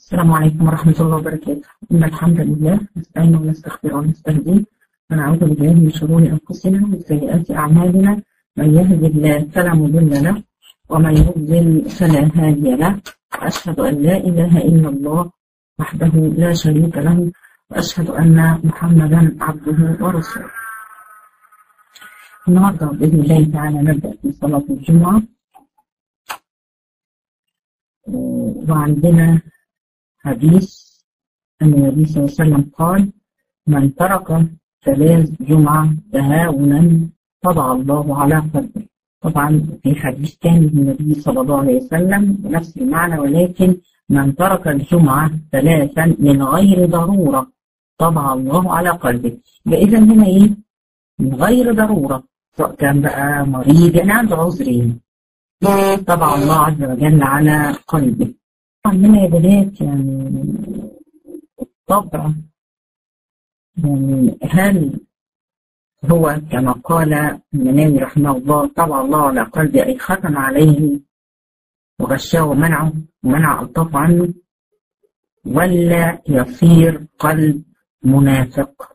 السلام عليكم ورحمة الله وبركاته إن الحمد لله نستعين ونستغفر ونستهديه ونعوذ بالله من شرور أنفسنا وسيئات أعمالنا من يهد الله فلا مضل له ومن يضلل فلا هادي له وأشهد أن لا إله إلا الله وحده لا شريك له وأشهد أن محمدا عبده ورسوله النهارده بإذن الله تعالى نبدأ في صلاة الجمعة وعندنا حديث أن النبي صلى الله عليه وسلم قال من ترك ثلاث جمعة تهاونا طبع الله على قلبه طبعا في حديث تاني من النبي صلى الله عليه وسلم بنفس المعنى ولكن من ترك الجمعة ثلاثا من غير ضرورة طبع الله على قلبه إذا هنا إيه؟ من غير ضرورة سواء كان بقى مريض يعني عنده عذرين طبع الله عز وجل على قلبه عندنا يا بنات يعني الطبع يعني هل هو كما قال المناوي رحمه الله طبع الله على قلبه أي ختم عليه وغشاه ومنعه ومنع ألطاف عنه ولا يصير قلب منافق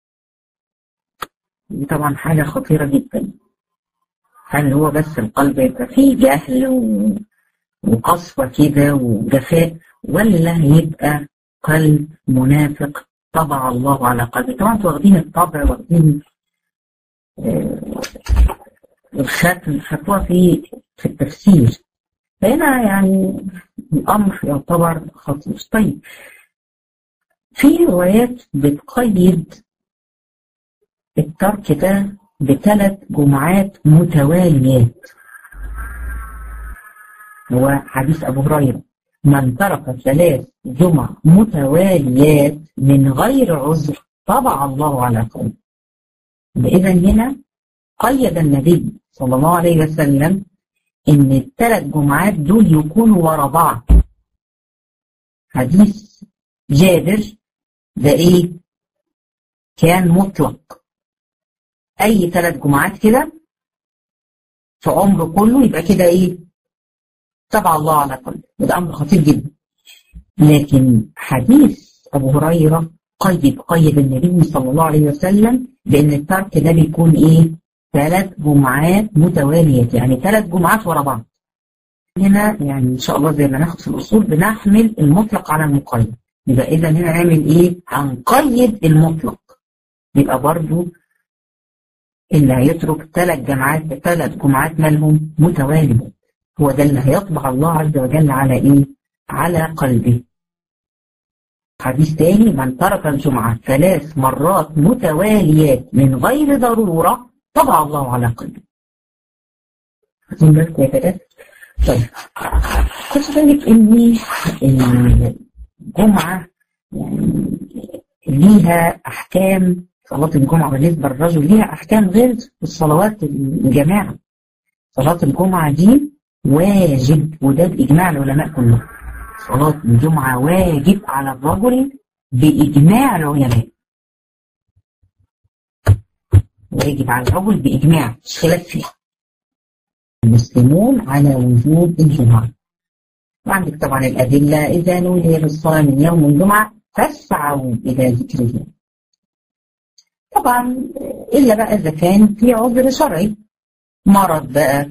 دي طبعا حاجة خطيرة جدا هل هو بس القلب يبقى فيه جهل و... وقسوة كده وجفاء ولا يبقى قلب منافق طبع الله على قلبه طبعا انتوا واخدين الطبع واخدين آه الختم خدوها في في التفسير فهنا يعني الأمر يعتبر خطير طيب في روايات بتقيد الترك ده بثلاث جمعات متواليات هو حديث أبو هريرة من ترك ثلاث جمع متواليات من غير عذر طبع الله على قلبه إذا هنا قيد النبي صلى الله عليه وسلم إن الثلاث جمعات دول يكونوا ورا بعض حديث جابر ده إيه؟ كان مطلق أي ثلاث جمعات كده في عمره كله يبقى كده إيه؟ تبع الله على قلبه وده أمر خطير جدا لكن حديث أبو هريرة قيد قيد النبي صلى الله عليه وسلم بأن الترك ده بيكون إيه؟ ثلاث جمعات متوالية يعني ثلاث جمعات ورا بعض هنا يعني إن شاء الله زي ما ناخد في الأصول بنحمل المطلق على المقيد يبقى إذا هنا نعمل إيه؟ هنقيد المطلق يبقى برضو اللي هيترك ثلاث جمعات ثلاث جمعات مالهم متوالية هو ده اللي هيطبع الله عز وجل على إيه؟ على قلبه حديث تاني من ترك الجمعة ثلاث مرات متواليات من غير ضرورة طبع الله على قلبه خدين بالكم يا بنات طيب خد بالك ان الجمعة يعني ليها احكام صلاة الجمعة بالنسبة للرجل ليها احكام غير الصلوات الجماعة صلاة الجمعة دي واجب وده بإجماع العلماء كلهم صلاة الجمعة واجب على الرجل بإجماع العلماء واجب على الرجل بإجماع مش خلاف فيها المسلمون على وجوب الجمعة وعندك طبعا الأدلة إذا نودي للصلاة من يوم الجمعة فاسعوا إلى ذكر الله طبعا إلا بقى إذا كان في عذر شرعي مرض بقى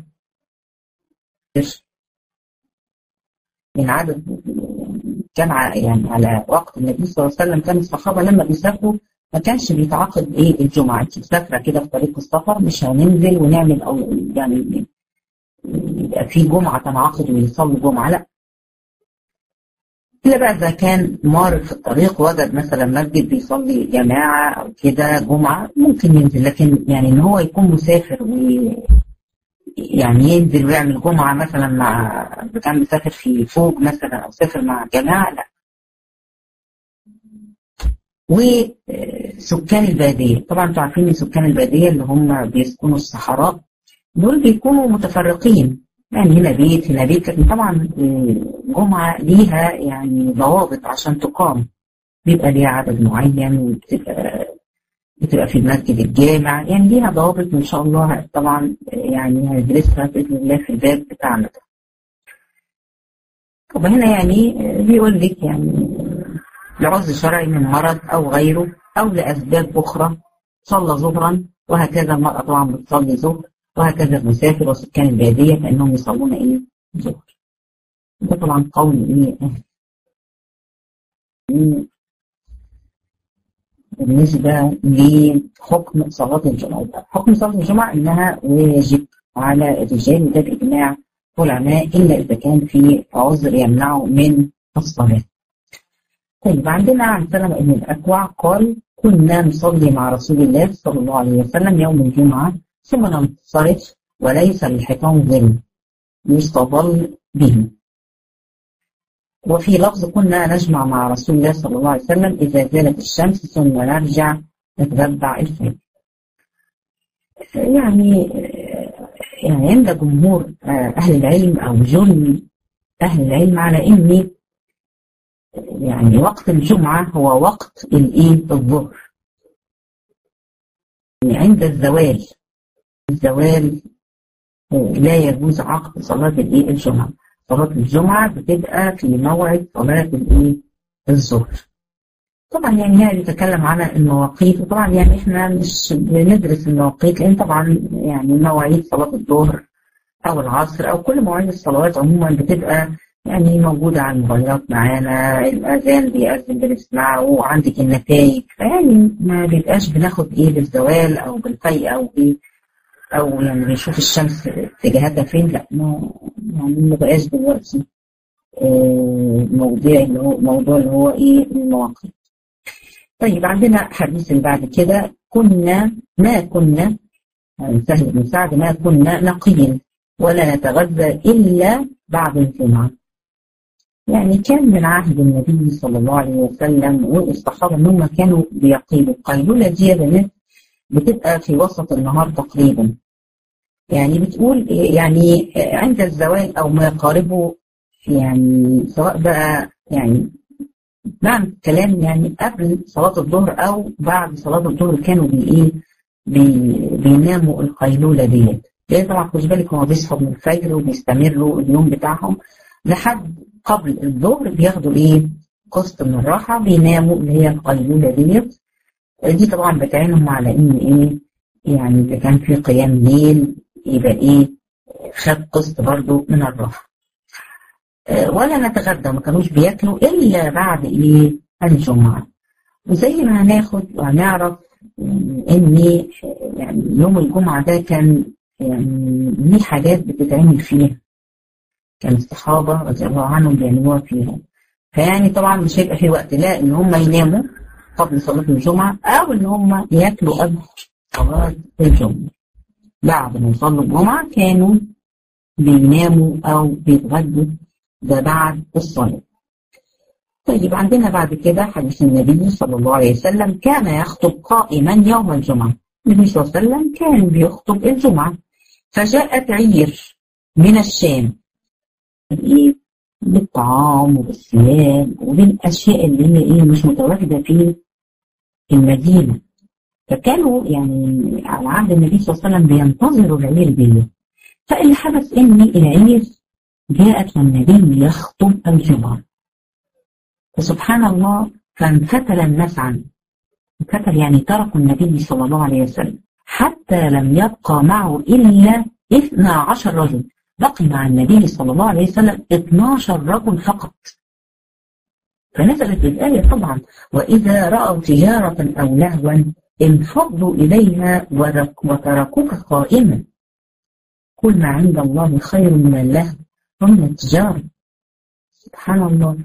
من عدد كان يعني على وقت النبي صلى الله عليه وسلم كان الصحابة لما بيسافروا ما كانش بيتعاقد ايه الجمعة انت مسافرة كده في طريق السفر مش هننزل ونعمل او يعني يبقى في جمعة تنعقد ويصلي جمعة لا إلا بقى إذا كان مار في الطريق وجد مثلا مسجد بيصلي جماعة أو كده جمعة ممكن ينزل لكن يعني إن هو يكون مسافر و يعني ينزل ويعمل جمعة مثلا مع إذا كان مسافر في فوق مثلا أو سافر مع جماعة لا وسكان البادية طبعا انتوا عارفين سكان البادية اللي هم بيسكنوا الصحراء دول بيكونوا متفرقين يعني هنا بيت هنا بيت لكن طبعا الجمعة ليها يعني ضوابط عشان تقام بيبقى ليها عدد معين وبتبقى بتبقى في المسجد الجامع يعني ليها ضوابط ان شاء الله طبعا يعني هندرسها باذن الله في الباب بتاعنا ده طب هنا يعني بيقول لك يعني لعذر شرعي من مرض أو غيره أو لأسباب أخرى صلى ظهرا وهكذا المرأة طبعا بتصلي ظهر وهكذا المسافر وسكان البادية فإنهم يصلون إيه ظهر ده طبعا قول إيه بالنسبة لحكم صلاة الجمعة حكم صلاة الجمعة إنها واجب على الرجال وده بإجماع العلماء إلا إذا كان في عذر يمنعه من الصلاة طيب عندنا عن سلمة بن الأكوع قال كنا نصلي مع رسول الله صلى الله عليه وسلم يوم الجمعة ثم ننصرف وليس للحيطان ظل يستظل به وفي لفظ كنا نجمع مع رسول الله صلى الله عليه وسلم إذا زالت الشمس ثم نرجع نتتبع الفجر يعني يعني عند جمهور أهل العلم أو جل أهل العلم على إن يعني وقت الجمعة هو وقت الإيه الظهر يعني عند الزوال الزوال لا يجوز عقد صلاة الإيه الجمعة صلاة الجمعة بتبقى في موعد صلاة الإيه الظهر طبعا يعني هنا بيتكلم على المواقيت وطبعا يعني احنا مش بندرس المواقيت لان طبعا يعني مواعيد صلاة الظهر او العصر او كل مواعيد الصلوات عموما بتبقى يعني موجودة على الموبايلات معانا الأذان بيأذن بنسمعه وعندك النتائج فيعني ما بيبقاش بناخد إيه بالزوال أو بالفيء أو إيه أو يعني بنشوف الشمس اتجاهاتها فين لا ما يعني ما بقاش دلوقتي موضوع اللي هو موضوع اللي هو إيه المواقيت طيب عندنا حديث اللي بعد كده كنا ما كنا سهل بن سعد ما كنا نقيا ولا نتغذى إلا بعد الجمعة يعني كان من عهد النبي صلى الله عليه وسلم والصحابة ان هم كانوا بيقيلوا القيلولة دي يا بنات بتبقى في وسط النهار تقريبا يعني بتقول يعني عند الزوال او ما يقاربه يعني سواء بقى يعني معنى الكلام يعني قبل صلاة الظهر او بعد صلاة الظهر كانوا بي ايه بي بيناموا القيلولة ديت لان طبعا خد بالك هو بيصحوا من الفجر وبيستمروا اليوم بتاعهم لحد قبل الظهر بياخدوا ايه قسط من الراحه بيناموا اللي هي القيلوله ديت دي طبعا بتعينهم على ان ايه يعني اذا كان في قيام ليل يبقى ايه خد قسط برضو من الراحه أه ولا نتغدى ما كانوش بياكلوا الا بعد ايه الجمعه وزي ما هناخد وهنعرف ان يعني يوم الجمعه ده كان يعني ليه حاجات بتتعمل فيها كان الصحابة رضي الله عنهم بيعملوها فيها فيعني طبعا مش هيبقى في وقت لا ان هم يناموا قبل صلاة الجمعة او ان هم ياكلوا قبل صلاة الجمعة بعد ما يصلوا الجمعة كانوا بيناموا او بيتغدوا ده بعد الصلاة طيب عندنا بعد كده حديث النبي صلى الله عليه وسلم كان يخطب قائما يوم الجمعة النبي صلى الله عليه وسلم كان بيخطب الجمعة فجاءت عير من الشام ايه بالطعام وبالثياب وبالاشياء اللي هي ايه مش متواجده في المدينه فكانوا يعني على عهد النبي صلى الله عليه وسلم بينتظروا العير دي فاللي حدث ان العير جاءت والنبي يخطب الجمعه فسبحان الله فانفتل الناس عنه انفتل يعني تركوا النبي صلى الله عليه وسلم حتى لم يبقى معه الا 12 رجل بقي مع النبي صلى الله عليه وسلم 12 رجل فقط فنزلت الآية طبعا وإذا رأوا تجارة أو لهوا انفضوا إليها وتركوك قائما كل ما عند الله خير من اللهو ومن التجارة سبحان الله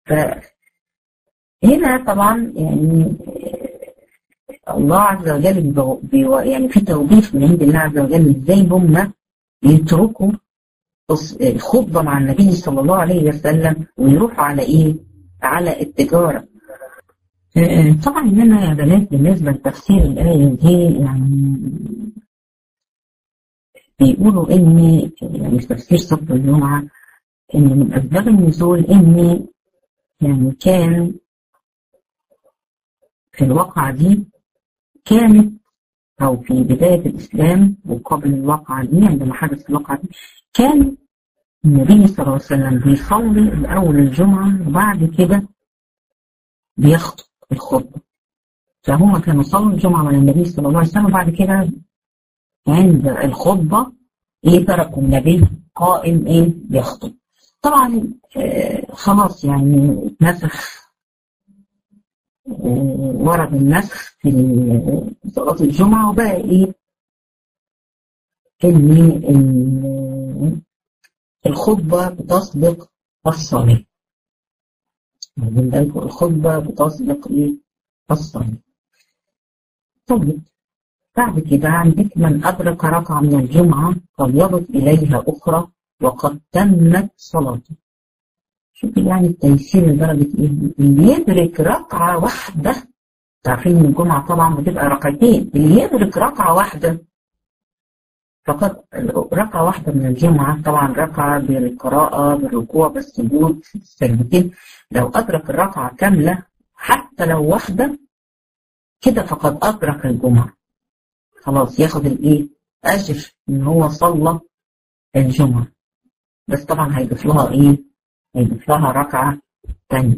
فهنا طبعا يعني الله عز وجل يعني في توبيخ من عند الله عز وجل ازاي هم يتركوا الخطبة مع النبي صلى الله عليه وسلم ويروحوا على ايه على التجارة طبعا اننا يا بنات بالنسبة لتفسير الآية دي يعني بيقولوا ان يعني في تفسير صف الجمعة ان من اسباب النزول ان يعني كان في الواقعة دي كانت أو في بداية الإسلام وقبل الواقعة دي عندما حدث الواقعة دي كان النبي صلى الله عليه وسلم بيصلي الأول الجمعة وبعد كده بيخطب الخطبة فهم كانوا صلوا الجمعة مع النبي صلى الله عليه وسلم وبعد كده عند الخطبة ايه تركوا النبي قائم ايه بيخطب طبعا آه خلاص يعني نسخ آه ورد النسخ في صلاة الجمعة وبقى ايه ان الخطبة بتسبق الصلاة من ذلك الخطبة بتسبق ايه الصلاة طيب بعد كده عندك من أدرك ركعة من الجمعة فليضف إليها أخرى وقد تمت صلاته شوف يعني التيسير لدرجة إيه اللي يدرك ركعة واحدة تعرفين إن الجمعة طبعا بتبقى ركعتين اللي يدرك ركعة واحدة فقط ركعة واحدة من الجمعة طبعا ركعة بالقراءة بالركوع بالسجود السجدتين لو أدرك الركعة كاملة حتى لو واحدة كده فقد أدرك الجمعة خلاص ياخد الإيه أجر إن هو صلى الجمعة بس طبعا هيضيف لها إيه هيضيف لها ركعة تانية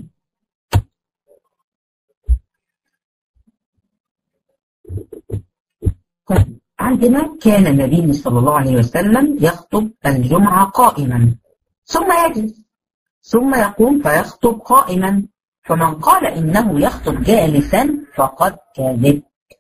طيب عندنا كان النبي صلى الله عليه وسلم يخطب الجمعة قائما ثم يجلس ثم يقوم فيخطب قائما فمن قال إنه يخطب جالسا فقد كذب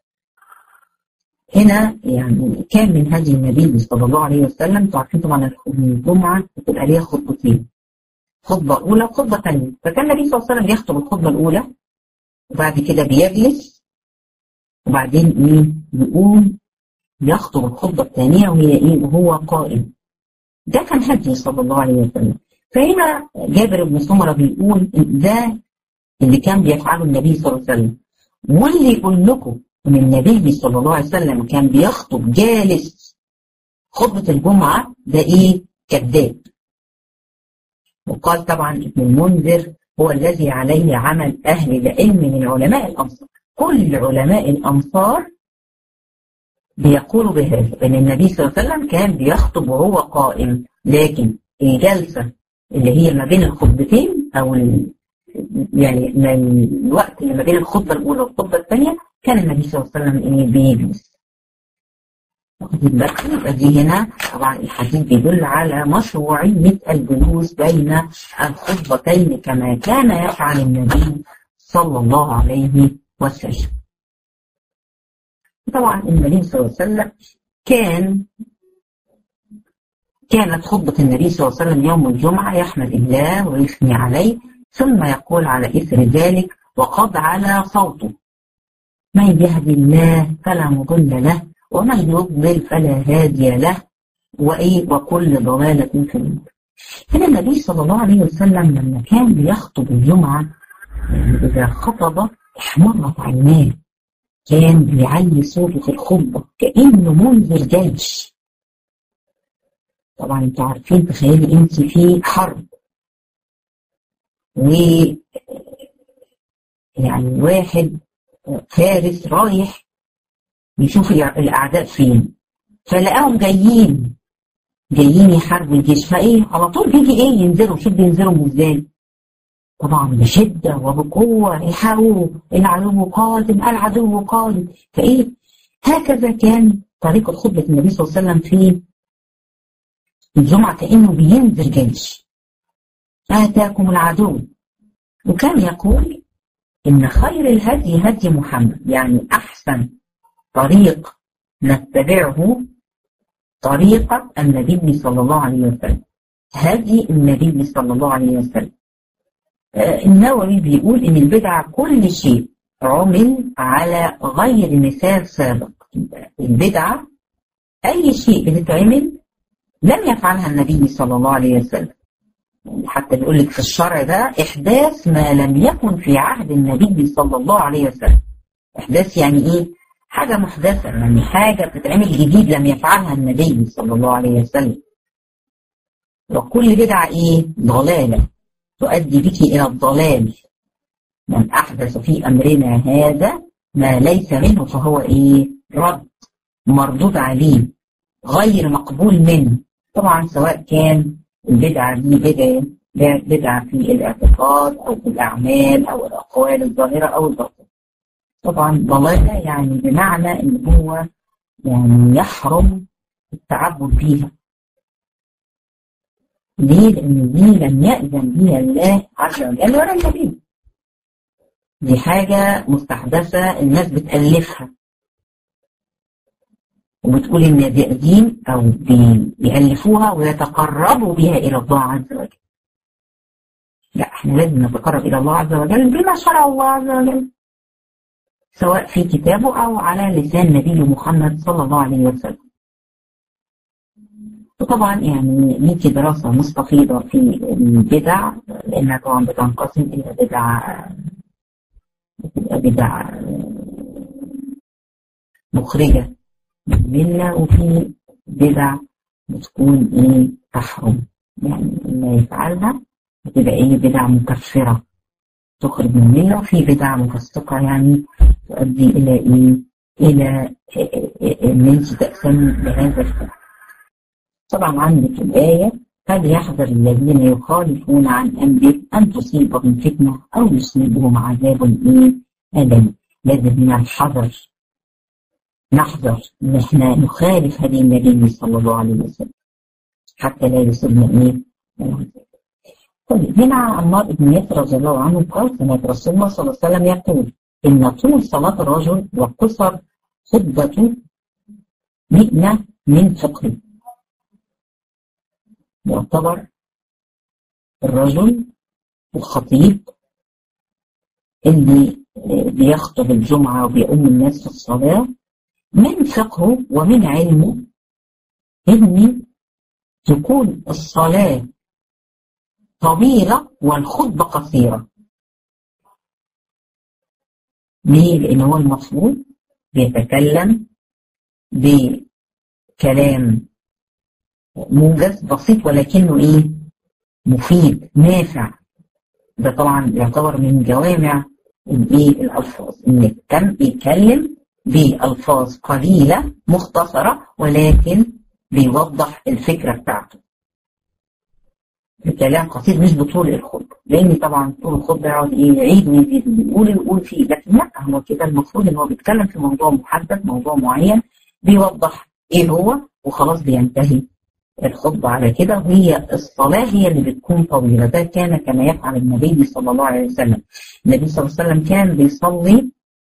هنا يعني كان من هدي النبي صلى الله عليه وسلم تعرفين طبعا الجمعة بتبقى ليها خطبتين خطبة أولى وخطبة ثانية فكان النبي صلى الله عليه وسلم يخطب الخطبة الأولى وبعد كده بيجلس وبعدين إيه يقوم يخطب الخطبة الثانية وهي إيه وهو قائم ده كان هدي صلى الله عليه وسلم فهنا جابر بن سمرة بيقول ده اللي كان بيفعله النبي صلى الله عليه وسلم واللي يقول لكم ان النبي صلى الله عليه وسلم كان بيخطب جالس خطبة الجمعة ده ايه كذاب وقال طبعا ابن المنذر هو الذي عليه عمل أهل العلم من علماء الأمصار كل علماء الأمصار بيقولوا بهذا ان النبي صلى الله عليه وسلم كان بيخطب وهو قائم لكن الجلسة اللي هي ما بين الخطبتين او يعني من الوقت اللي ما بين الخطبة الأولى والخطبة الثانية كان النبي صلى الله عليه وسلم ايه بيجلس واخدين بالكم يبقى دي هنا طبعا الحديث بيدل على مشروعية الجلوس بين الخطبتين كما كان يفعل النبي صلى الله عليه وسلم. طبعا النبي صلى الله عليه وسلم كان كانت خطبة النبي صلى الله عليه وسلم يوم الجمعة يحمد الله ويثني عليه ثم يقول على إثر ذلك وقد على صوته من يهدي الله فلا مضل له ومن يضلل فلا هادي له وإيه وكل ضلالة في النار هنا النبي صلى الله عليه وسلم لما كان بيخطب الجمعة إذا خطب احمرت عيناه كان بيعلي صوته في الخطبة كأنه منذر جيش طبعا انتوا عارفين تخيلي انت في حرب و يعني واحد فارس رايح يشوف الأعداء فين فلقاهم جايين جايين يحاربوا الجيش فايه على طول بيجي ايه ينزلوا شوف بينزلوا ازاي طبعا بشدة وبقوة يحاولوا العدو قادم العدو قادم فايه هكذا كان طريقة خطبة النبي صلى الله عليه وسلم في الجمعة كأنه بينزل جيش آتاكم العدو وكان يقول إن خير الهدي هدي محمد يعني أحسن طريق نتبعه طريقة النبي صلى الله عليه وسلم هدي النبي صلى الله عليه وسلم آه النووي بيقول إن البدعة كل شيء عمل على غير مثال سابق البدعة أي شيء بتتعمل لم يفعلها النبي صلى الله عليه وسلم حتى بيقول لك في الشرع ده إحداث ما لم يكن في عهد النبي صلى الله عليه وسلم إحداث يعني إيه؟ حاجة محدثة يعني حاجة بتتعمل جديد لم يفعلها النبي صلى الله عليه وسلم وكل بدعة إيه؟ ضلالة تؤدي بك إلى الضلال من أحدث في أمرنا هذا ما ليس منه فهو إيه؟ رد مردود عليه غير مقبول منه طبعا سواء كان البدعة دي بدعة بدعة في الاعتقاد أو في الأعمال أو الأقوال الظاهرة أو الباطنة طبعا ضلالة يعني بمعنى إن هو يعني يحرم التعبد بيها ليه؟ لأن دي لم يأذن بها الله عز وجل ولا النبي دي حاجة مستحدثة الناس بتألفها وبتقول إن دي دين أو بيألفوها ويتقربوا بها إلى الله عز وجل لا احنا لازم نتقرب إلى الله عز وجل بما شرع الله عز وجل سواء في كتابه أو على لسان نبيه محمد صلى الله عليه وسلم وطبعا يعني ليكي دراسة مستفيضة في البدع لأنها طبعا بتنقسم إلى بدع بدع مخرجة من الملة وفي بدع بتكون إيه تحرم يعني ما يفعلها بتبقى إيه بدع مكفرة تخرج من الملة وفي بدع مفسقة يعني تؤدي إلى إيه إلى إن أنت تأثم بهذا الفعل طبعا عندك الآية فليحذر الذين يخالفون عن أمره أن تصيبهم فتنة أو يصيبهم عذاب إيه ألم لازم من الحذر نحذر إن إحنا نخالف هدي النبي صلى الله عليه وسلم حتى لا يصيبنا إيه طيب هنا عمار بن ياسر رضي الله عنه قال سمعت رسول الله صلى الله عليه وسلم يقول إن طول صلاة الرجل وقصر خطبة مئنة من فقه يعتبر الرجل الخطيب اللي بيخطب الجمعة وبيؤم الناس في الصلاة من فقهه ومن علمه إن تكون الصلاة طويلة والخطبة قصيرة ليه؟ لأن هو المفروض بيتكلم بكلام موجز بسيط ولكنه ايه مفيد نافع ده طبعا يعتبر من جوامع الايه الالفاظ ان كان بيتكلم بالفاظ قليله مختصره ولكن بيوضح الفكره بتاعته الكلام قصير مش بطول الخطبه لان طبعا طول الخطبه يقعد ايه يعيد ويزيد ويقول يقول فيه لكن لا هو كده المفروض ان هو بيتكلم في موضوع محدد موضوع معين بيوضح ايه هو وخلاص بينتهي الخطبة على كده وهي الصلاة هي اللي بتكون طويلة ده كان كما يفعل النبي صلى الله عليه وسلم النبي صلى الله عليه وسلم كان بيصلي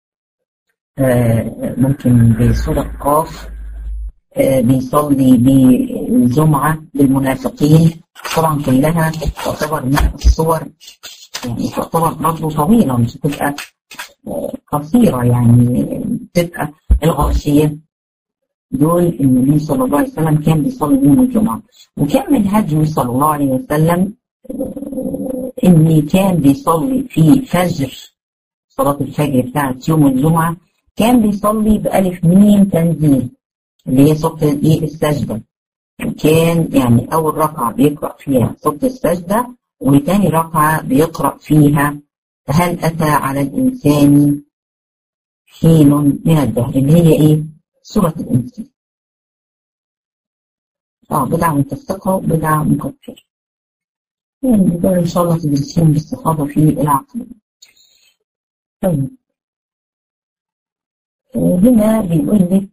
آه ممكن بسورة قاف آه بيصلي بالجمعة بالمنافقين طبعا كلها تعتبر من الصور يعني تعتبر برضه طويلة مش بتبقى آه قصيرة يعني بتبقى الغاشية دول النبي صلى الله عليه وسلم كان بيصلي يوم الجمعة وكان من هديه صلى الله عليه وسلم إن كان بيصلي في فجر صلاة الفجر بتاعت يوم الجمعة كان بيصلي بألف ميم تنزيل اللي هي صوت الايه السجدة وكان يعني أول ركعة بيقرأ فيها صوت السجدة وتاني ركعة بيقرأ فيها هل أتى على الإنسان حين من الدهر اللي هي إيه؟ سورة الإنسان اه بدعة متفقة وبدعة مكفرة يعني دول إن شاء الله تدرسين باستفاضة في العقل طيب هنا بيقول لك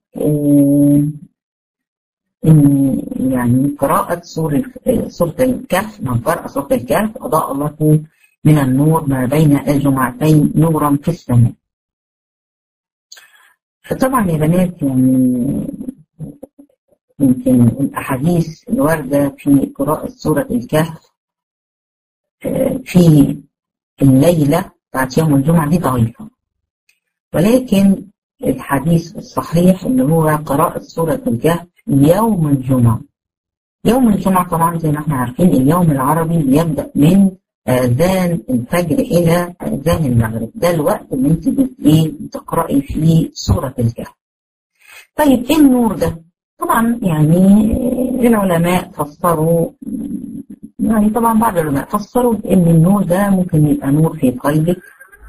إن يعني قراءة سورة سورة الكهف من قرأ سورة الكهف أضاء الله من النور ما بين الجمعتين نورا في السماء فطبعا يا بنات يعني يمكن الأحاديث الواردة في قراءة سورة الكهف في الليلة بتاعت يوم الجمعة دي ضعيفة ولكن الحديث الصحيح اللي هو قراءة سورة الكهف يوم الجمعة يوم الجمعة طبعا زي ما احنا عارفين اليوم العربي بيبدأ من آذان الفجر إلى آذان المغرب ده الوقت اللي انت ايه بتقرأي فيه سورة الكهف طيب ايه النور ده؟ طبعا يعني العلماء فسروا يعني طبعا بعض العلماء فسروا ان النور ده ممكن يبقى نور في قلبك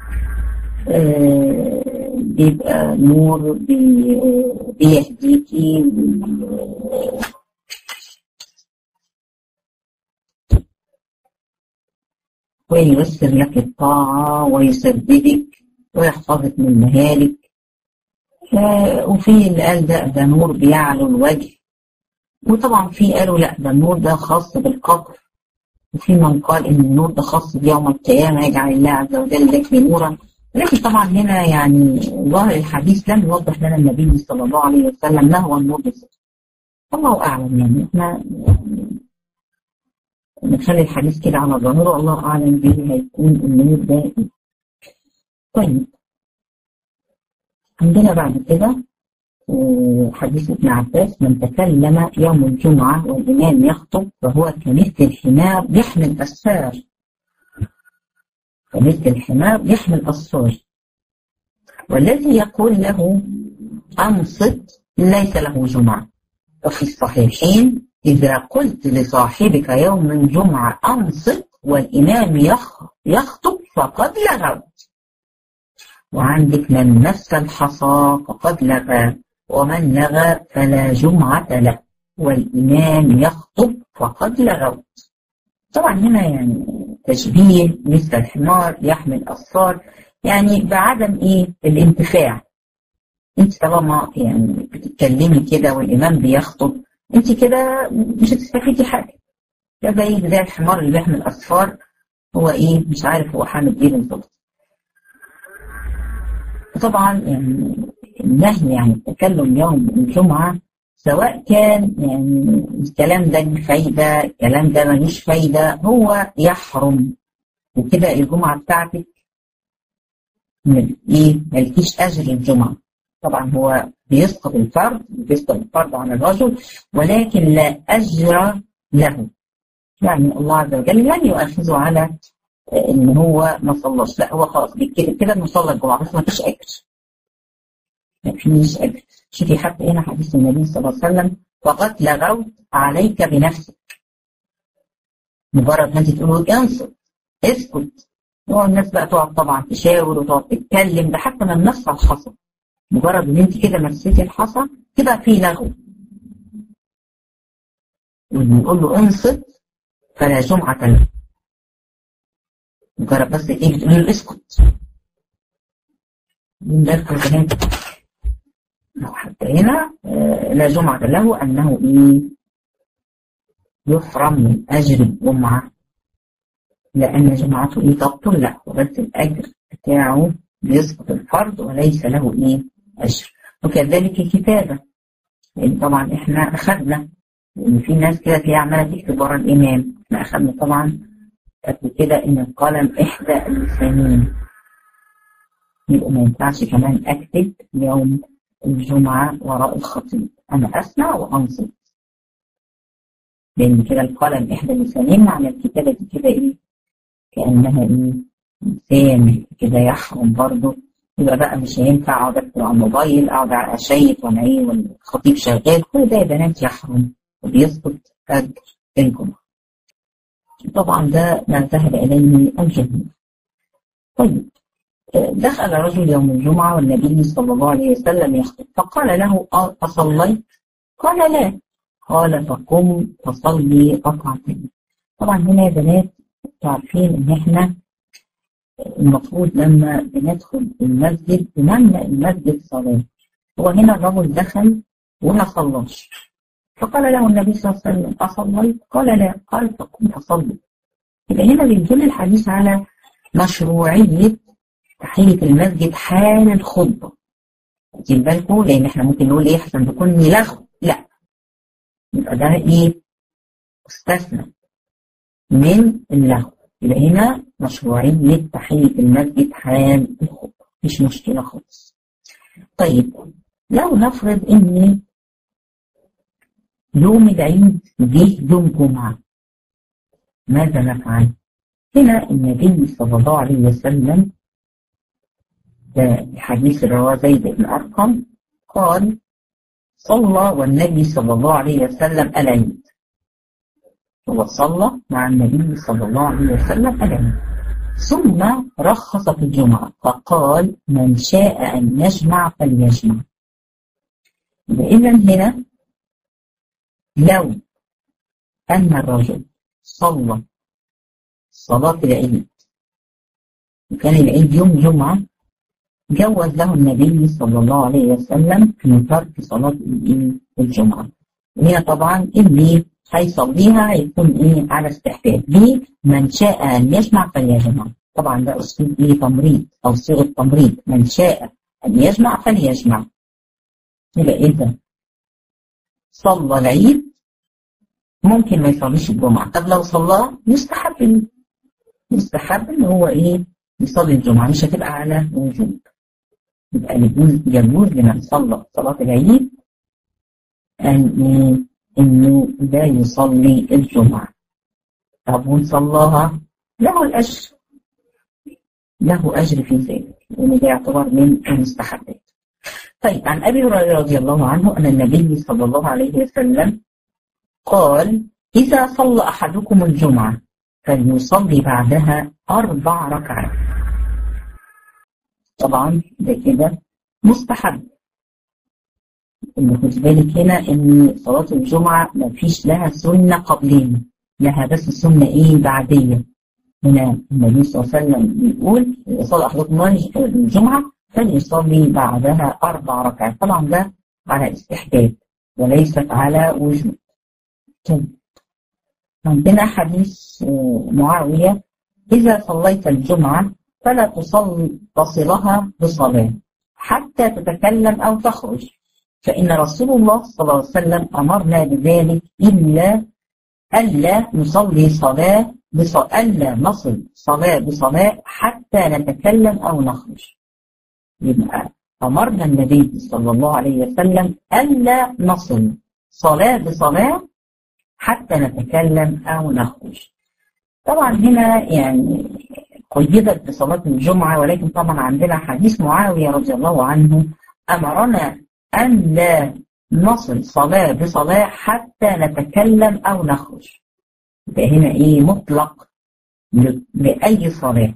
آه بيبقى نور بي بيهديكي وييسر لك الطاعة ويسددك ويحفظك من مهالك وفي اللي قال ده ده نور بيعلو الوجه وطبعا في قالوا لا ده النور ده خاص بالقبر وفي من قال ان النور ده خاص بيوم القيامة يجعل الله عز وجل لك نورا لكن طبعا هنا يعني ظاهر الحديث لم يوضح لنا النبي صلى الله عليه وسلم ما هو النور بالظبط الله اعلم يعني احنا نخلي الحديث كده على ظاهره الله اعلم به هيكون النور ده طيب عندنا بعد كده حديث ابن عباس من تكلم يوم الجمعة والإمام يخطب فهو كمثل الحمار يحمل أسفار كمثل الحمار يحمل أسفار والذي يقول له أنصت ليس له جمعة وفي الصحيحين إذا قلت لصاحبك يوم الجمعة أنصت والإمام يخطب فقد لغوت وعندك من مس الحصى فقد لغى ومن لغى فلا جمعة له والإمام يخطب فقد لغوت طبعا هنا يعني تشبيه مثل الحمار يحمل أصفار يعني بعدم إيه الانتفاع انت طالما يعني بتتكلمي كده والإمام بيخطب انت كده مش هتستفيدي حاجة ده زي زي الحمار اللي بيحمل أصفار هو إيه مش عارف هو حامل إيه بالظبط طبعا يعني النهي عن التكلم يوم الجمعة سواء كان يعني الكلام ده له فايدة الكلام ده ملوش فايدة هو يحرم وكده الجمعة بتاعتك ايه ملكيش أجر الجمعة طبعا هو بيسقط الفرض بيسقط الفرض عن الرجل ولكن لا أجر له يعني الله عز وجل لن يؤاخذه على ان هو ما صلاش لا هو خلاص بيتكتب كده انه صلى الجمعه بس ما فيش اجر ما فيش اجر شوفي حتى هنا حديث النبي صلى الله عليه وسلم فقد لغوت عليك بنفسك مجرد ما انت تقول انصت اسكت هو الناس بقى تقعد طبعا تشاور وتقعد تتكلم ده حتى من نفس الحصى مجرد ان انت كده مسيتي الحصى كده في لغو ونقول له انصت فلا جمعة له مجرد بس ايه بتقولي له اسكت من ده الكلام حتى هنا آه لا جمعة له انه ايه يحرم من اجر الجمعة لان جمعته ايه تبطل لا بس الاجر بتاعه بيسقط الفرض وليس له ايه اجر وكذلك الكتابة لان طبعا احنا اخذنا ان في ناس كده في عمالة تكتب ورا الامام احنا اخذنا طبعا قبل كده ان القلم احدى اللسانين يبقى ما ينفعش كمان اكتب يوم الجمعة وراء الخطيب انا اسمع وانصت لان كده القلم احدى اللسانين معنى الكتابة دي كده ايه كأنها ايه انسان كده يحرم برضه يبقى بقى مش هينفع اقعد اكتب على الموبايل اقعد اشيك وانا ايه والخطيب شغال كل ده يا بنات يحرم وبيسقط اجر الجمعة طبعا ده ما ذهب إليه الجمهور طيب دخل رجل يوم الجمعة والنبي صلى الله عليه وسلم يخطب فقال له أصليت؟ قال لا قال فقم فصلي ركعتين طبعا هنا يا بنات عارفين ان احنا المفروض لما بندخل المسجد بنملأ المسجد صلاة هو هنا الرجل دخل وما صلاش فقال له النبي صلى الله عليه وسلم أصليت؟ قال لا قال فقم فصلي يبقى هنا بيدل الحديث على مشروعية تحية المسجد حال الخطبة واخدين بالكم لأن احنا ممكن نقول إيه أحسن تكون لغو لا يبقى ده إيه استثنى من اللغو يبقى هنا مشروعية تحية المسجد حال الخطبة مفيش مشكلة خالص طيب لو نفرض إن يوم العيد جه يوم جمعة ماذا نفعل؟ هنا النبي صلى الله عليه وسلم ده حديث رواه زيد بن أرقم قال صلى والنبي صلى الله عليه وسلم العيد هو صلى مع النبي صلى الله عليه وسلم العيد ثم رخص في الجمعة فقال من شاء أن يجمع فليجمع إذا هنا لو أن الرجل صلى صلاة العيد وكان العيد يوم جمعة جوز له النبي صلى الله عليه وسلم من ترك صلاة الجمعة وهي طبعا اللي هيصليها هيكون ايه على استحباب ليه من شاء ان يجمع فليجمع طبعا ده اسلوب ايه تمريض او صيغه تمريض من شاء ان يجمع فليجمع يبقى اذا صلى العيد ممكن ما يصليش الجمعه طب لو صلاه يستحب يستحب ان هو ايه يصلي الجمعه مش هتبقى على وجوب يبقى يجوز يجوز لمن صلى صلاه العيد ان انه لا يصلي الجمعه طب وان صلاها له الاجر له أجر في ذلك لأن ده يعتبر من المستحبات طيب عن أبي هريرة رضي الله عنه أن النبي صلى الله عليه وسلم قال إذا صلى أحدكم الجمعة فليصلي بعدها أربع ركعات طبعا ده كده مستحب إن خد بالك هنا إن صلاة الجمعة ما فيش لها سنة قبلين لها بس سنة إيه بعدية هنا النبي صلى الله عليه وسلم بيقول صلى أحدكم الجمعة فليصلي بعدها أربع ركعات طبعا ده على استحباب وليست على وجوب عندنا حديث معاوية إذا صليت الجمعة فلا تصل تصلها بصلاة حتى تتكلم أو تخرج فإن رسول الله صلى الله عليه وسلم أمرنا بذلك إلا ألا نصلي صلاة بصلاة ألا نصل صلاة بصلاة حتى نتكلم أو نخرج يبقى أمرنا النبي صلى الله عليه وسلم ألا نصل صلاة بصلاة حتى نتكلم أو نخرج طبعا هنا يعني قيدت بصلاة الجمعة ولكن طبعا عندنا حديث معاوية رضي الله عنه أمرنا أن لا نصل صلاة بصلاة حتى نتكلم أو نخرج يبقى هنا إيه مطلق لأي صلاة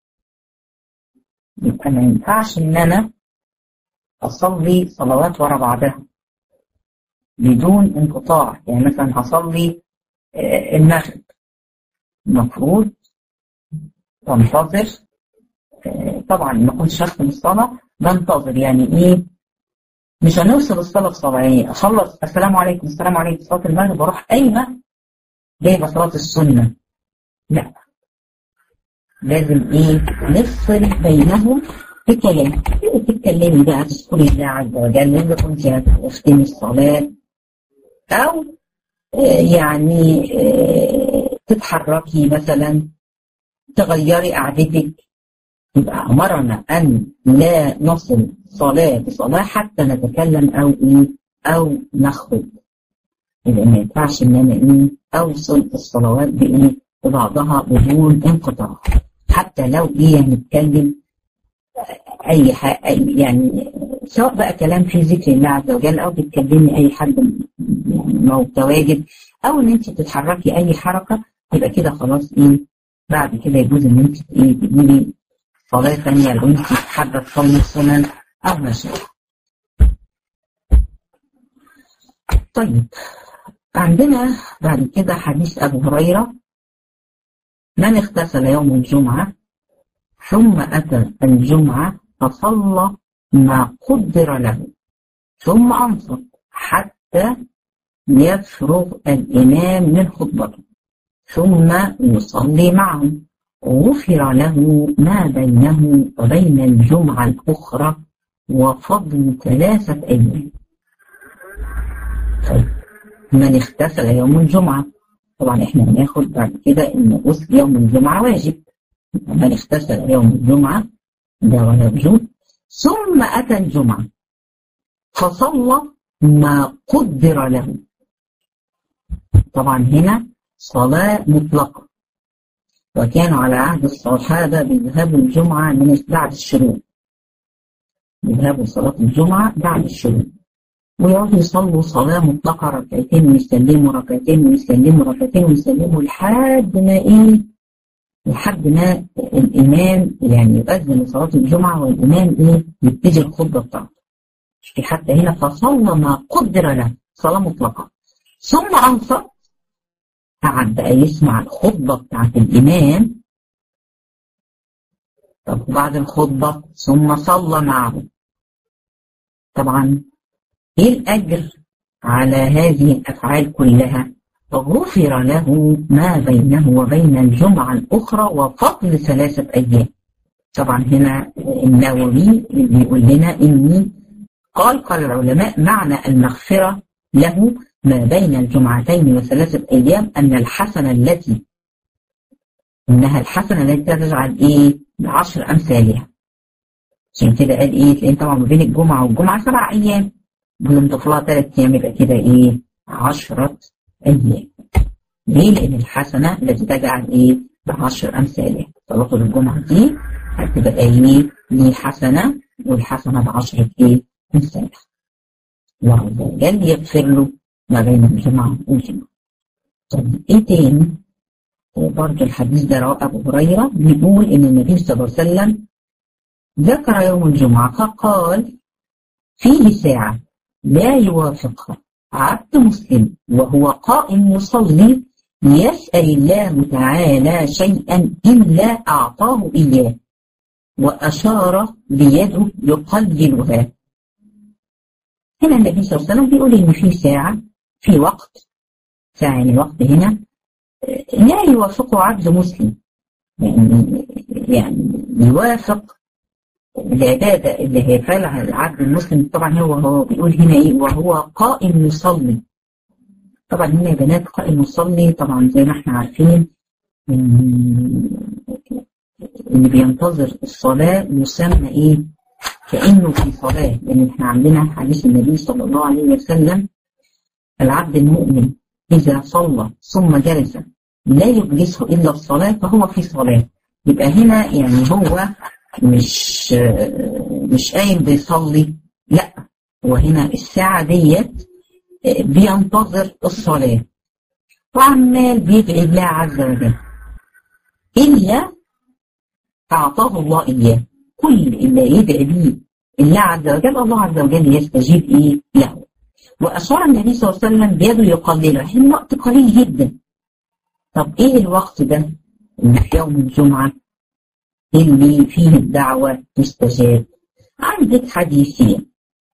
يبقى ما ينفعش إن أنا أصلي صلوات ورا بعضها بدون انقطاع يعني مثلا هصلي المغرب المفروض تنتظر طبعا ما كنتش هختم الصلاة بنتظر يعني ايه مش هنوصل الصلاة بصلاة يعني اخلص السلام عليكم السلام عليكم صلاة المغرب واروح قايمة جايبة صلاة السنة لا لازم ايه نفصل بينهم في كلام تتكلمي بقى تذكري الله عز وجل اذا كنت هتختمي الصلاة او يعني تتحركي مثلا تغيري قعدتك يبقى أمرنا أن لا نصل صلاة بصلاة حتى نتكلم أو إيه أو نخرج يبقى ما ينفعش إن أنا إيه أوصل الصلوات بإيه ببعضها بدون انقطاع حتى لو إيه هنتكلم أي حاجة يعني سواء بقى كلام في ذكر الله عز وجل أو بتكلمي أي حد يعني متواجد أو إن أنت تتحركي أي حركة يبقى كده خلاص إيه بعد كده يجوز إن أنت إيه تجيبي صلاة ثانية لو أنت حابة تصلي السنن أو ما شابه. طيب عندنا بعد كده حديث أبو هريرة من اغتسل يوم الجمعة ثم أتى الجمعة فصلى ما قدر له ثم أنصت حتى يفرغ الإمام من خطبته ثم يصلي معه غفر له ما بينه وبين الجمعة الأخرى وفضل ثلاثة أيام طيب من اغتسل يوم الجمعة طبعا احنا هناخد بعد كده ان غسل يوم الجمعة واجب من اغتسل يوم الجمعة ده ولا وجود ثم أتى الجمعة فصلى ما قدر له طبعا هنا صلاة مطلقة وكان على عهد الصحابة بيذهبوا الجمعة من بعد الشروق بيذهبوا صلاة الجمعة بعد الشروق ويقعدوا يصلوا صلاة مطلقة ركعتين ويسلموا ركعتين ويسلموا ركعتين ويسلموا لحد ما إيه لحد ما الإمام يعني يؤذن لصلاة الجمعة والإمام إيه يبتدي الخطبة بتاعته في حتى هنا فصلى ما قدر له صلاة مطلقة ثم أنصت قعد بقى يسمع الخطبة بتاعت الإمام طب وبعد الخطبة ثم صلى معه طبعا ايه الأجر على هذه الأفعال كلها غفر له ما بينه وبين الجمعة الأخرى وفضل ثلاثة أيام طبعا هنا النووي بيقول لنا إني قال قال العلماء معنى المغفرة له ما بين الجمعتين وثلاثة أيام أن الحسنة التي إنها الحسنة التي تجعل إيه بعشر أمثالها عشان كده قال إيه تلاقي طبعا ما بين الجمعة والجمعة سبع أيام لما تطلع ثلاث أيام يبقى كده إيه عشرة أيام ليه؟ لأن الحسنة التي تجعل إيه بعشر أمثالها صلاة الجمعة دي هتبقى إيه ليه حسنة والحسنة بعشرة إيه أمثالها الله عز وجل يغفر له ما بين الجمعة والجمعة طب إيه تاني؟ برضه الحديث ده رواه أبو هريرة بيقول إن النبي صلى الله عليه وسلم ذكر يوم الجمعة فقال فيه ساعة لا يوافقها عبد مسلم وهو قائم يصلي يسأل الله تعالى شيئا إلا أعطاه إياه وأشار بيده يقللها هنا النبي صلى الله عليه وسلم بيقول إن في ساعة في وقت ساعة يعني وقت هنا لا يوافقه عبد مسلم يعني يعني يوافق العبادة اللي هيفعلها العبد المسلم طبعا هو هو بيقول هنا ايه وهو قائم يصلي طبعا هنا يا بنات قائم يصلي طبعا زي ما احنا عارفين اللي بينتظر الصلاة يسمى ايه كأنه في صلاة لأن احنا عندنا حديث النبي صلى الله عليه وسلم العبد المؤمن إذا صلى ثم جلس لا يجلسه إلا الصلاة فهو في صلاة يبقى هنا يعني هو مش مش قايم بيصلي لا هو هنا الساعة ديت بينتظر الصلاة وعمال بيدعي الله عز وجل إلا أعطاه الله إياه كل اللي يدعي بيه الله عز وجل الله عز وجل يستجيب إيه له وأشار النبي صلى الله عليه وسلم بيده يقلله هنا وقت قليل جدا طب إيه الوقت ده اللي في يوم الجمعة اللي فيه الدعوة تستجاب عندك حديثين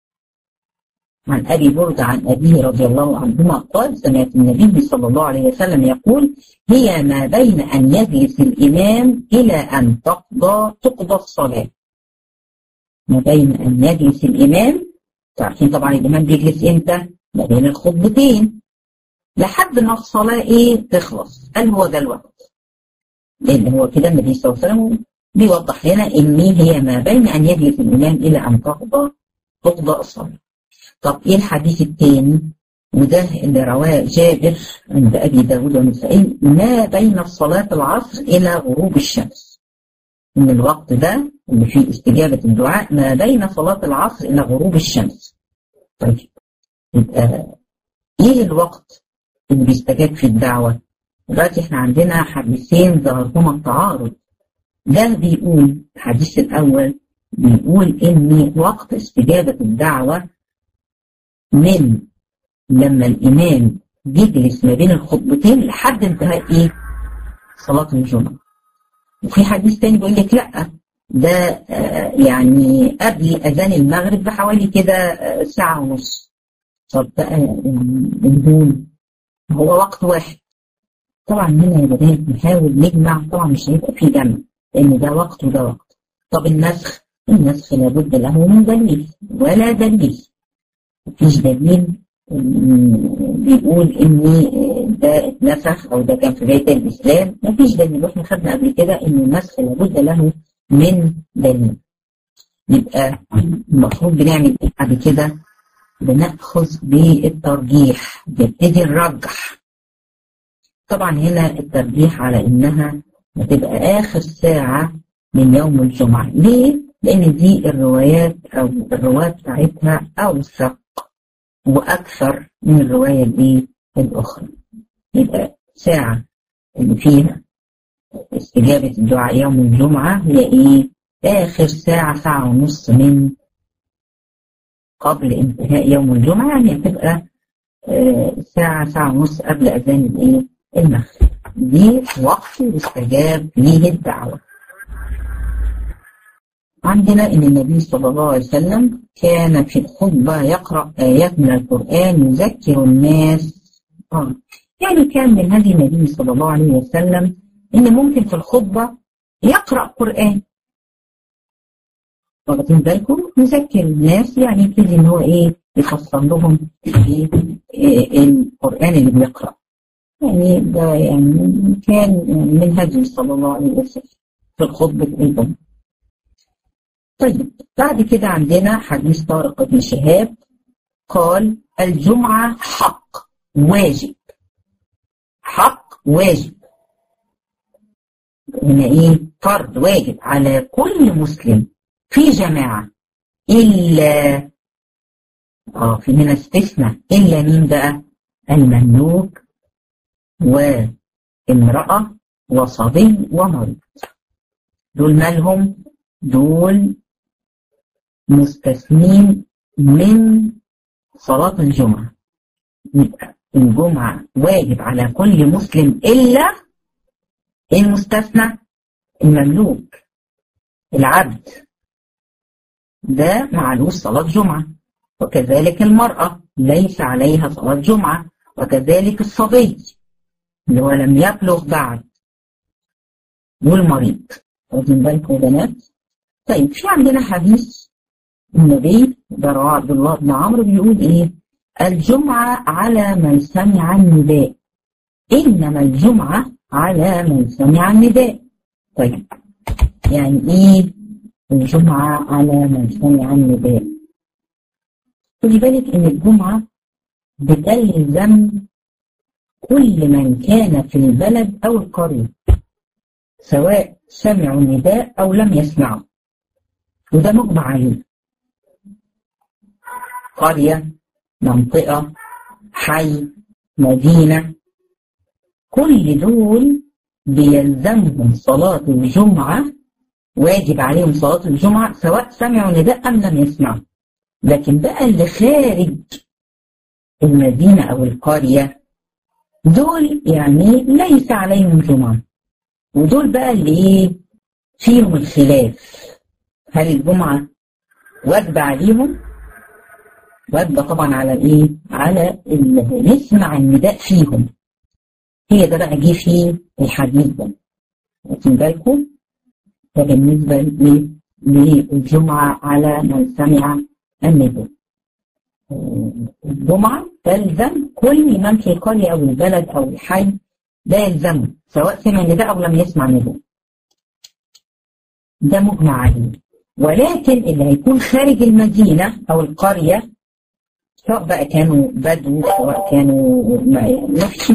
عن أبي برد عن أبيه رضي الله عنهما قال سمعت النبي صلى الله عليه وسلم يقول هي ما بين أن يجلس الإمام إلى أن تقضى تقضى الصلاة ما بين أن يجلس الإمام تعرفين طبعا الإمام بيجلس إمتى؟ ما بين الخطبتين لحد ما الصلاة إيه تخلص قال هو ده الوقت لأن هو كده النبي صلى الله عليه وسلم بيوضح لنا إن هي ما بين أن يجلس الإمام إلى أن تقضى تقضى الصلاة طب إيه الحديث الثاني وده اللي رواه جابر عند أبي داود والنسائي ما بين صلاة العصر إلى غروب الشمس إن الوقت ده اللي فيه استجابة الدعاء ما بين صلاة العصر إلى غروب الشمس طيب يبقى إيه الوقت اللي بيستجاب في الدعوة دلوقتي إحنا عندنا حديثين ظهرهما التعارض ده بيقول الحديث الأول بيقول إن وقت استجابة الدعوة من لما الإمام يجلس ما بين الخطبتين لحد انتهاء إيه؟ صلاة الجمعة. وفي حديث تاني بيقول لك لأ ده آه يعني قبل أذان المغرب بحوالي كده آه ساعة ونص. طب بقى من دول هو وقت واحد. طبعا هنا يا بنات نحاول نجمع طبعا مش هيبقى في جمع لأن ده وقت وده وقت. طب النسخ النسخ لابد له من دليل ولا دليل. مفيش دليل بيقول ان ده اتنسخ او ده كان في بدايه الاسلام مفيش دليل واحنا خدنا قبل كده ان النسخ لابد له من دليل يبقى المفروض بنعمل ايه بعد كده بناخذ بالترجيح بنبتدي نرجح طبعا هنا الترجيح على انها هتبقى اخر ساعه من يوم الجمعه ليه؟ لان دي الروايات او الروايات بتاعتها اوثق وأكثر من الرواية دي الأخرى يبقى ساعة اللي فيها استجابة الدعاء يوم الجمعة هي إيه؟ آخر ساعة ساعة ونص من قبل انتهاء يوم الجمعة يعني هتبقى آه ساعة ساعة ونص قبل أذان الإيه؟ المغرب دي وقت يستجاب فيه الدعوة عندنا ان النبي صلى الله عليه وسلم كان في الخطبة يقرأ آيات من القرآن يذكر الناس آه. يعني كان من هدي النبي صلى الله عليه وسلم ان ممكن في الخطبة يقرأ قرآن واخدين بالكم يذكر الناس يعني يبتدي ان هو ايه يفسر لهم إيه إيه القرآن اللي بيقرأ يعني ده يعني كان من هدي صلى الله عليه وسلم في الخطبة الجمعة طيب بعد كده عندنا حديث طارق بن شهاب قال الجمعة حق واجب حق واجب هنا ايه فرض واجب على كل مسلم في جماعة إلا اه في هنا استثناء إلا مين بقى المملوك وامرأة وصبي ومريض دول مالهم دول مستثنين من صلاة الجمعة يبقى الجمعة واجب على كل مسلم إلا المستثنى المملوك العبد ده معلوش صلاة جمعة وكذلك المرأة ليس عليها صلاة جمعة وكذلك الصبي اللي هو لم يبلغ بعد والمريض واخدين بالكم يا بنات طيب في عندنا حديث النبي ده رواه عبد الله بن عمرو بيقول ايه الجمعة على من سمع النداء إنما الجمعة على من سمع النداء طيب يعني ايه الجمعة على من سمع النداء خدي بالك ان الجمعة بتلزم كل من كان في البلد او القرية سواء سمعوا النداء او لم يسمعوا وده مجمع عليه قرية منطقة حي مدينة كل دول بيلزمهم صلاة الجمعة واجب عليهم صلاة الجمعة سواء سمعوا نداء أم لم يسمعوا لكن بقى اللي خارج المدينة أو القرية دول يعني ليس عليهم جمعة ودول بقى اللي ايه فيهم الخلاف هل الجمعة واجبة عليهم واجبة طبعا على الايه على اللي يسمع النداء فيهم هي ده بقى جه في الحديث ده واخدين بالكم ده بالنسبة لإيه؟ للجمعة على من سمع النداء الجمعة تلزم كل من في القرية أو البلد أو الحي ده يلزمه سواء سمع النداء أو لم يسمع النداء ده مجمع عليه ولكن اللي هيكون خارج المدينة أو القرية سواء بقى كانوا بدو سواء كانوا ما فيش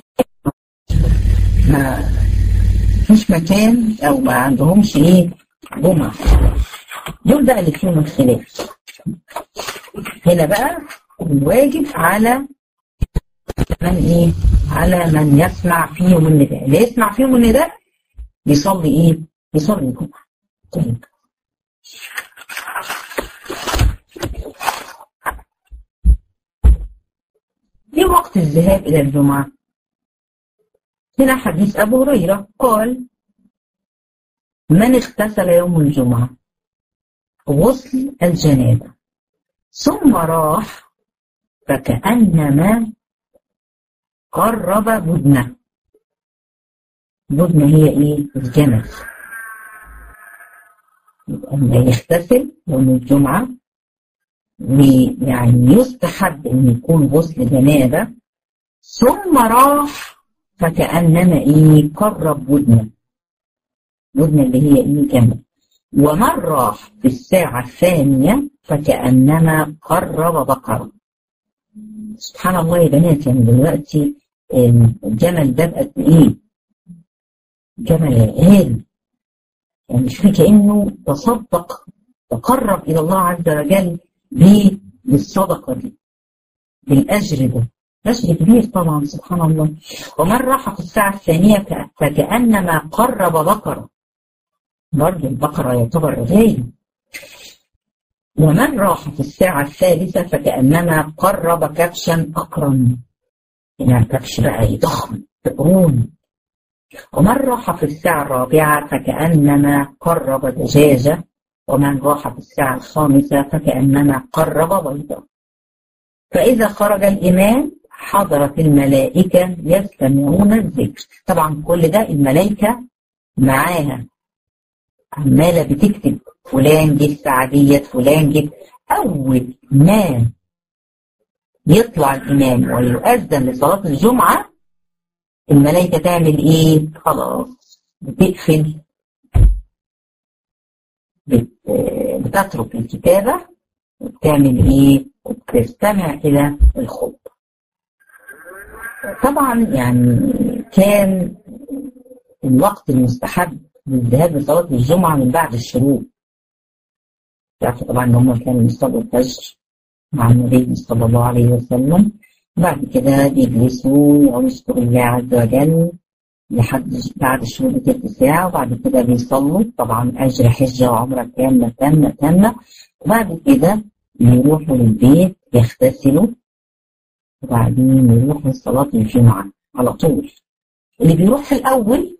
ما فيش مكان أو ما عندهمش إيه جمعة دول بقى اللي فيهم الخلاف هنا بقى الواجب على من ايه على من يسمع فيهم النداء اللي يسمع فيهم النداء يصلي ايه يصلي الجمعة طيب في وقت الذهاب إلى الجمعة هنا حديث أبو هريرة قال من اغتسل يوم الجمعة غسل الجنابة ثم راح فكأنما قرب بدنة بدنة هي ايه الجمل لما يغتسل يوم الجمعة ويعني يستحب ان يكون غسل جنابة ثم راح فكأنما ايه قرب بدنة بدنة اللي هي ايه جمل ومن راح في الساعة الثانية فكأنما قرب بقرة سبحان الله يا بنات يعني دلوقتي الجمل ده بقت ايه جمل غالي يعني شوفي كأنه تصدق تقرب إلى الله عز وجل بالصدقة دي بالأجر ده أجر كبير طبعا سبحان الله ومن راح في الساعة الثانية فكأنما قرب بقرة برضه البقرة يعتبر غالي ومن راح في الساعة الثالثة فكأنما قرب كبشا أقرن يعني كبش بقى ضخم بقرون ومن راح في الساعة الرابعة فكأنما قرب دجاجة ومن راح في الساعة الخامسة فكأنما قرب بيضا فإذا خرج الإمام حضرت الملائكة يستمعون الذكر طبعا كل ده الملائكة معاها عمالة بتكتب فلان جه الساعة ديت فلان جه أول ما يطلع الإمام ويؤذن لصلاة الجمعة الملائكة تعمل إيه؟ خلاص بتقفل بت... بتترك الكتابة وبتعمل إيه؟ وبتستمع إلى الخطبة طبعا يعني كان الوقت المستحب للذهاب لصلاة الجمعة من بعد الشروق تعرفوا طبعا ان هم كانوا يصلوا الفجر مع النبي صلى الله عليه وسلم بعد كده بيجلسوا ويذكروا الله عز وجل لحد بعد الشروق بتلت ساعة وبعد كده بيصلوا طبعا أجر حجة وعمرة كاملة تامة تامة وبعد كده يروحوا للبيت يغتسلوا وبعدين يروحوا لصلاة الجمعة على طول اللي بيروح في الأول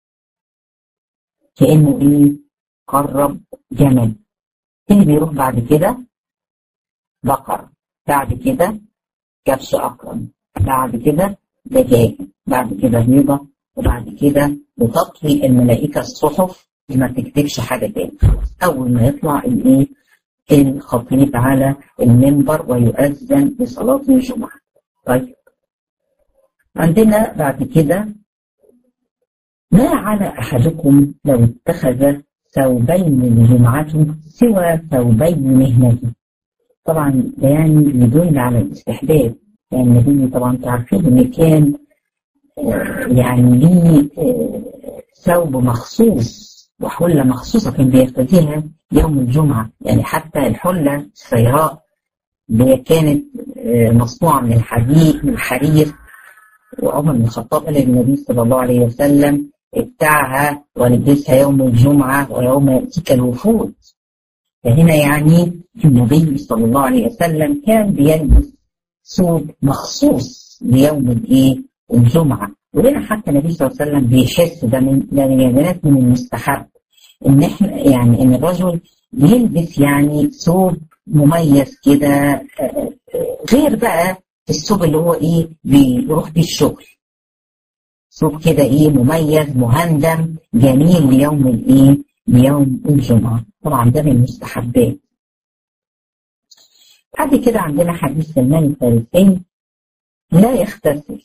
كأنه إيه قرب جمل اللي بيروح بعد كده بقر بعد كده كبش أقرن بعد كده دجاج بعد كده بيضة وبعد كده بتطوي الملائكة الصحف ما تكتبش حاجة تاني أول ما يطلع الإيه الخطيب على المنبر ويؤذن لصلاة الجمعة طيب عندنا بعد كده ما على أحدكم لو اتخذ ثوبين لجمعته سوى ثوبين مهنته طبعا ده يعني يدل على الاستحباب يعني النبي طبعا تعرفين ان كان يعني ليه ثوب مخصوص وحلة مخصوصة كان بيرتديها يوم الجمعة يعني حتى الحلة السيراء اللي كانت مصنوعة من الحديد من الحرير وعمر بن الخطاب قال للنبي صلى الله عليه وسلم ابتعها ولبسها يوم الجمعة ويوم يأتيك الوفود فهنا يعني النبي صلى الله عليه وسلم كان بيلبس ثوب مخصوص ليوم الايه الجمعة وهنا حتى النبي صلى الله عليه وسلم بيحس ده من ده من من المستحب ان احنا يعني ان الرجل يلبس يعني ثوب مميز كده غير بقى الثوب اللي هو ايه بيروح بيه الشغل ثوب كده ايه مميز مهندم جميل ليوم الايه ليوم الجمعة طبعا ده من المستحبات بعد كده عندنا حديث سلمان الفارسي لا يغتسل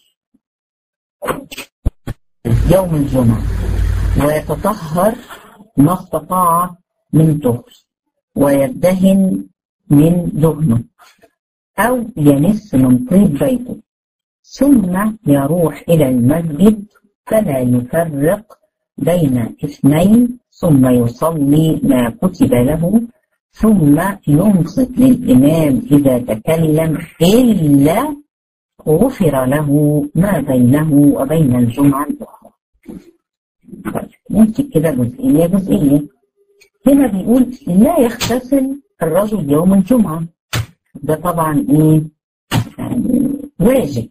يوم الجمعة ويتطهر ما استطاع من طهر ويدهن من دهنه أو يمس من طيب بيته ثم يروح إلى المسجد فلا يفرق بين اثنين ثم يصلي ما كتب له ثم ينصت للإمام إذا تكلم إلا غفر له ما بينه وبين الجمعة الأخرى طيب نمسك كده جزئية جزئية هنا بيقول لا يغتسل الرجل يوم الجمعة ده طبعا ايه يعني واجب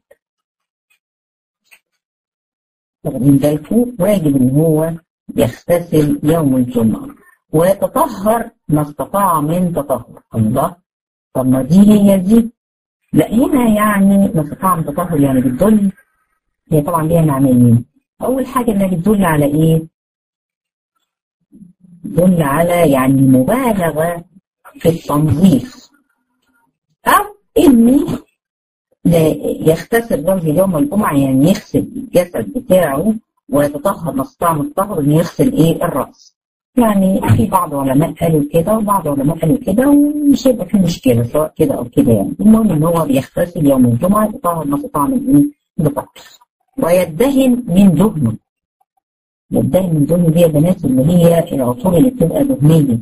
واخدين بالكم واجب ان هو يغتسل يوم الجمعة ويتطهر ما استطاع من تطهر الله طب ما دي هي دي لا هنا يعني ما استطاع من تطهر يعني بتدل هي طبعا ليها معنيين اول حاجة انها بتدل على ايه تدل على يعني مبالغة في التنظيف أو إني يغتسل رجل يوم الجمعة يعني يغسل الجسد بتاعه ويتطهر مستطاع من الطهر إنه يغسل إيه الرأس. يعني في بعض علماء قالوا كده وبعض علماء قالوا كده ومش هيبقى في مشكلة سواء كده أو كده يعني. المهم إن هو بيغتسل يوم الجمعة يتطهر ما استطاع من إيه بطهر. ويدهن من دهنه. يدهن من دهنه دي يا بنات اللي هي العطور اللي بتبقى دهنية.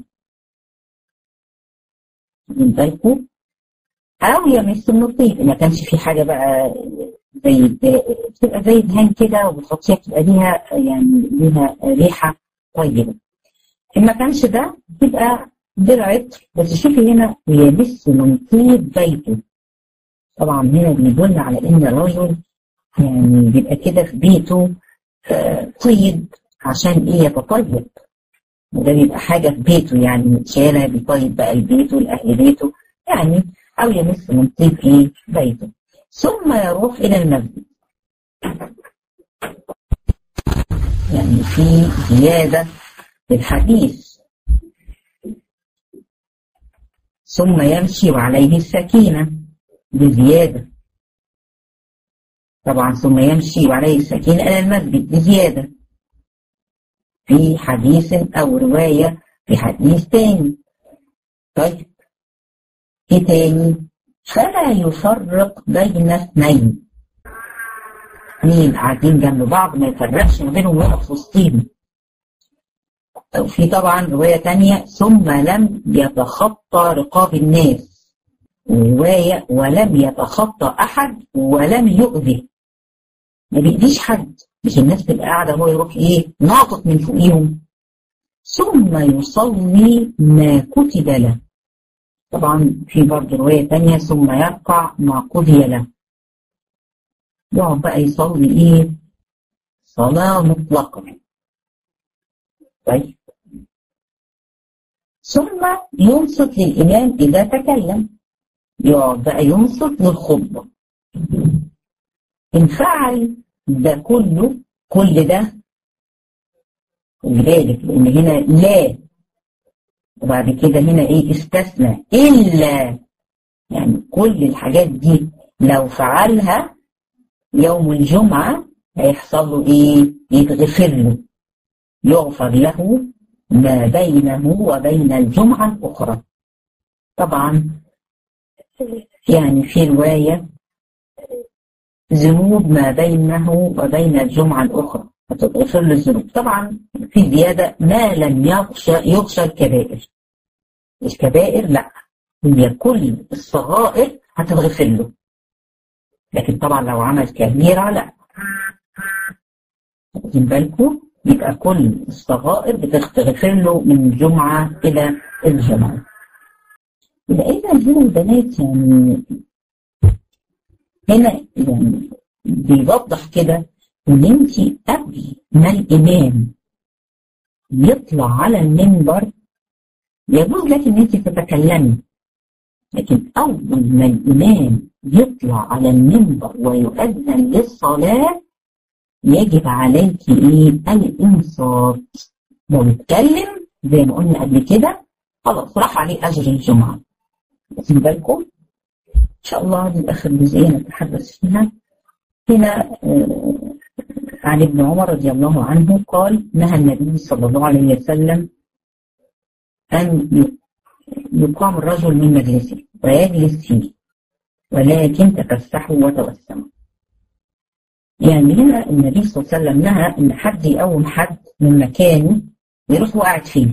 من بالكم او يمس من الطيب ما كانش في حاجه بقى زي بتبقى زي دهان كده وبتحطيها بتبقى ليها يعني ليها ريحه طيبه ان ما كانش ده تبقى بالعطر بس شوفي هنا يمس من طيب بيته طبعا هنا بيدل على ان الرجل يعني بيبقى كده في بيته طيب عشان ايه يتطيب وده بيبقى حاجة في بيته يعني شارع بيطيب بقى البيت والأهل بيته يعني أو يمس من طيب إيه بيته ثم يروح إلى المسجد يعني في زيادة في الحديث ثم يمشي وعليه السكينة بزيادة طبعا ثم يمشي وعليه السكينة إلى المسجد بزيادة في حديث أو رواية في حديث تاني طيب ايه تاني فلا يفرق بين اثنين اثنين قاعدين جنب بعض ما يفرقش ما بينهم ويقف وسطيهم في طبعا رواية تانية ثم لم يتخطى رقاب الناس رواية ولم يتخطى أحد ولم يؤذي ما بيأذيش حد مش الناس تبقى قاعدة هو يروح إيه ناطط من فوقيهم ثم يصلي ما كتب له طبعا في برضه رواية تانية ثم يرقع ما قضي له يقعد بقى يصلي إيه صلاة مطلقة طيب ثم ينصت للإمام إذا تكلم يقعد بقى ينصت للخطبة إن فعل ده كله كل ده خلي بالك لأن هنا لا وبعد كده هنا إيه استثنى إلا يعني كل الحاجات دي لو فعلها يوم الجمعة هيحصل له إيه؟ يتغفر له يغفر له ما بينه وبين الجمعة الأخرى طبعا يعني في رواية ذنوب ما بينه وبين الجمعة الأخرى فتغفر له الذنوب طبعا في زيادة ما لم يغشى, يغشى الكبائر الكبائر لا هي كل الصغائر هتتغفر له لكن طبعا لو عمل كبيرة لا واخدين بالكم يبقى كل الصغائر بتغفر له من الجمعة إلى الجمعة يبقى إذا هنا البنات يعني هنا يعني بيوضح كده إن أنت قبل ما الإمام يطلع على المنبر يجوز لك إن أنت تتكلمي لكن أول ما الإمام يطلع على المنبر ويؤذن للصلاة يجب عليك ايه الانصات لو اتكلم زي ما قلنا قبل كده خلاص راح عليه اجر الجمعه واخدين بالكم ان شاء الله دي اخر جزئيه نتحدث فيها هنا آه عن ابن عمر رضي الله عنه قال نهى النبي صلى الله عليه وسلم ان يقام الرجل من مجلسه ويجلس فيه ولكن تفسحوا وتوسموا يعني هنا النبي صلى الله عليه وسلم نهى ان حد يقوم حد من مكانه ويروح وقاعد فيه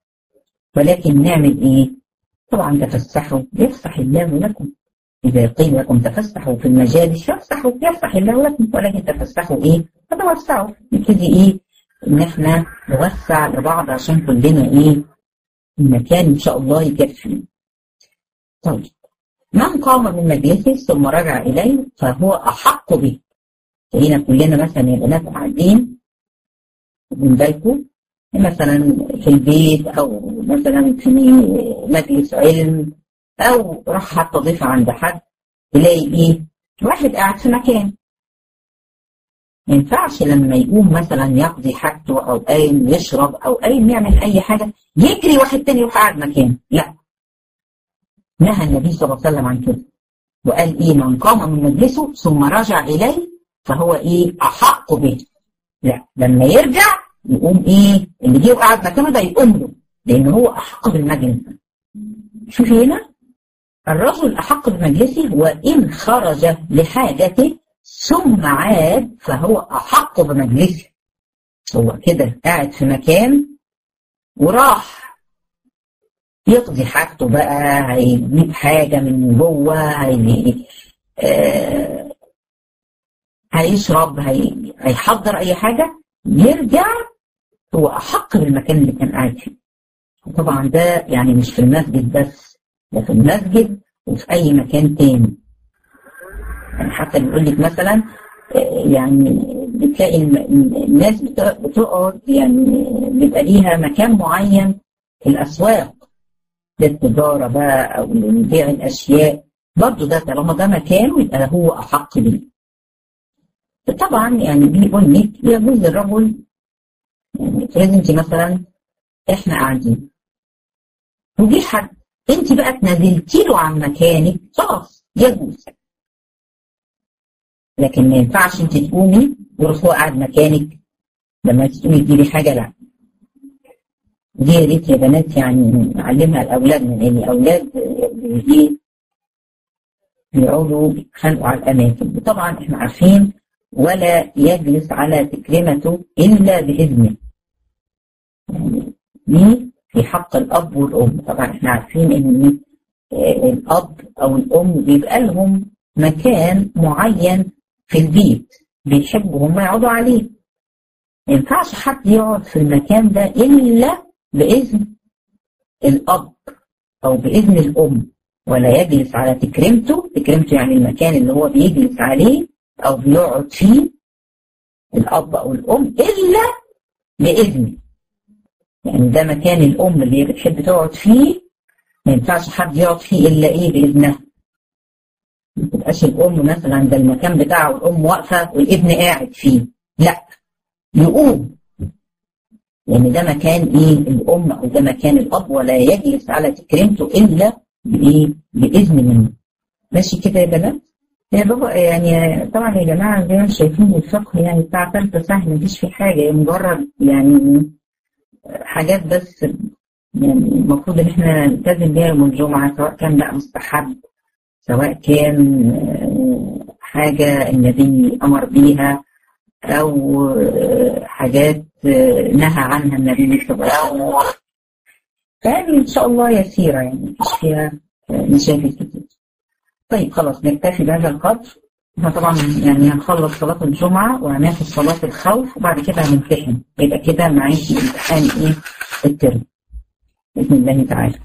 ولكن نعمل ايه؟ طبعا تفسحوا يفسح الله لكم اذا قيل لكم تفسحوا في المجالس يفسحوا يفسح الله لكم ولكن تفسحوا ايه؟ فتوسعوا نبتدي ايه؟ ان احنا نوسع لبعض عشان كلنا ايه؟ المكان ان شاء الله يكفي. طيب من قام من مجلسه ثم رجع اليه فهو احق به هنا كلنا مثلا يبقى ناس قاعدين من بالكم مثلا في البيت او مثلا في مجلس علم او راح حتى ضيف عند حد تلاقي ايه واحد قاعد في مكان ما ينفعش لما يقوم مثلا يقضي حاجته او قايم يشرب او قايم يعمل اي حاجه يجري واحد تاني يروح قاعد مكانه لا نهى النبي صلى الله عليه وسلم عن كده وقال ايه من قام من مجلسه ثم رجع اليه فهو ايه احق به لا لما يرجع يقوم ايه اللي جه وقعد مكانه ده يقوم له لان هو احق بالمجلس شوفي هنا الرجل احق بمجلسه وان خرج لحاجته ثم عاد فهو احق بمجلسه هو كده قاعد في مكان وراح يقضي حاجته بقى هيجيب حاجه من جوه هي آه هيشرب هي... هيحضر اي حاجه يرجع هو احق بالمكان اللي كان قاعد فيه وطبعا ده يعني مش في المسجد بس ده في المسجد وفي اي مكان تاني يعني حتى بيقول لك مثلا يعني بتلاقي الناس بتقعد يعني بيبقى ليها مكان معين في الأسواق للتجارة بقى أو لبيع الأشياء برضه ده طالما ده مكان يبقى هو أحق بيه طبعا يعني بيقول لك يجوز للرجل يعني فرض انت مثلا احنا قاعدين وجي حد انت بقى اتنازلتي له عن مكانك خلاص يجوز لكن ما ينفعش انت تقومي ويروح هو قاعد مكانك لما تقومي تجيبي حاجه لا دي يا ريت يا بنات يعني نعلمها لاولادنا لان الاولاد دي يقعدوا يتخانقوا على الاماكن وطبعا احنا عارفين ولا يجلس على تكريمته الا باذنه يعني دي في حق الاب والام طبعا احنا عارفين ان الاب او الام بيبقى لهم مكان معين في البيت بيحبوا هم يقعدوا عليه ما ينفعش حد يقعد في المكان ده الا باذن الاب او باذن الام ولا يجلس على تكريمته تكريمته يعني المكان اللي هو بيجلس عليه او بيقعد فيه الاب او الام الا باذنه يعني ده مكان الام اللي بتحب تقعد فيه ما ينفعش حد يقعد فيه الا ايه باذنها ما تبقاش الام مثلا ده المكان بتاعه والام واقفه والابن قاعد فيه لا يقوم لان ده مكان ايه الام او ده مكان الاب ولا يجلس على تكريمته الا بايه باذن منه ماشي كده يا بنات يا بابا يعني طبعا يا جماعه زي ما شايفين الفقه يعني بتاع ثالثه سهل مفيش فيه حاجه مجرد يعني حاجات بس يعني المفروض ان احنا نلتزم بيها يوم الجمعه سواء كان بقى مستحب سواء كان حاجه النبي امر بيها او حاجات نهى عنها النبي صلى الله عليه وسلم فهذه ان شاء الله يسيره يعني مفيش فيها مشاكل كتير طيب خلاص نكتفي بهذا القدر احنا طبعا يعني هنخلص صلاة الجمعة وهناخد صلاة الخوف وبعد كده هنمتحن يبقى كده معاكي امتحان ايه الترم بإذن الله تعالى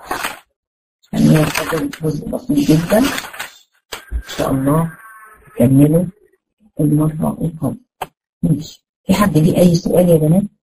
يعني فاضل جزء بسيط جدا ان شاء الله نكمله المرة القادمة ماشي في حد ليه أي سؤال يا بنات؟